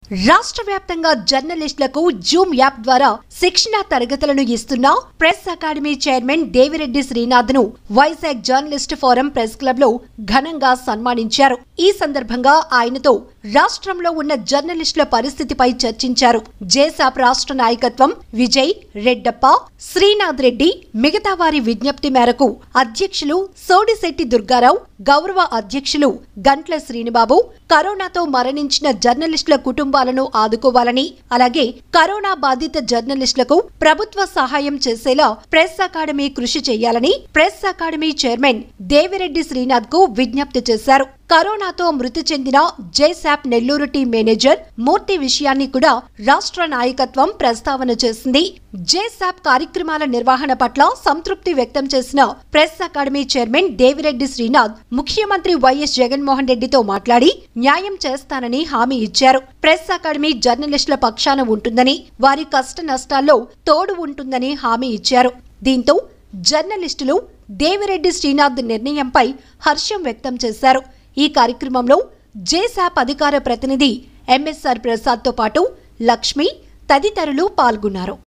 రాష్ట్ర వ్యాప్తంగా జర్నలిస్టులకు జూమ్ యాప్ ద్వారా శిక్షణ తరగతులను ఇస్తున్న Press Academy chairman Devireddy Srinath ను Vizag Journalist Forum Press Club లో ఘనంగా సన్మానించారు ఈ సందర్భంగా ఆయనతో రాష్ట్రంలో ఉన్న జర్నలిస్టుల పరిస్థితిపై చర్చించారు జేసాప్ రాష్ట్ర నాయకత్వం విజయ్ రెడ్డప్ప శ్రీనాథ్ రెడ్డి మిగతా వారి విజ్ఞప్తి మేరకు అధ్యక్షులు సోడిశెట్టి దుర్గారావు గౌరవ అధ్యక్షులు గంట్ల శ్రీనిబాబు కరోనాతో మరణించిన జర్నలిస్టుల కుటుంబాలను ఆదుకోవాలని అలాగే కరోనా బాధిత జర్నలిస్టులకు ప్రభుత్వ సహాయం చేసేలా ప్రెస్ అకాడమీ కృషి చేయాలని Press Academy chairman Devireddy Srinath కు విజ్ఞప్తి చేశారు కరోనాతో మృతి చెందిన జేసాప్ నెల్లూరు టీం మేనేజర్ మూర్తి విషయాన్ని కూడా రాష్ట్ర నాయకత్వం ప్రస్తావన చేసింది జేసాప్ కార్యక్రమాల నిర్వహణ పట్ల సంతృప్తి వ్యక్తం చేసిన Press Academy chairman Devireddy Srinath ముఖ్యమంత్రి వైఎస్ జగన్మోహన్ రెడ్డితో మాట్లాడి న్యాయం చేస్తానని హామీ ఇచ్చారు ప్రెస్ అకాడమీ జర్నలిస్టుల పక్షాన ఉంటుందని వారి కష్ట నష్టాల్లో తోడు ఉంటుందని హామీ ఇచ్చారు దీంతో జర్నలిస్టులు దేవిరెడ్డి శ్రీనాథ్ నిర్ణయంపై హర్షం వ్యక్తం చేశారు ఈ కార్యక్రమంలో జేసాప్ అధికార ప్రతినిధి ఎంఎస్ఆర్ ప్రసాద్తో పాటు లక్ష్మి తదితరులు పాల్గొన్నారు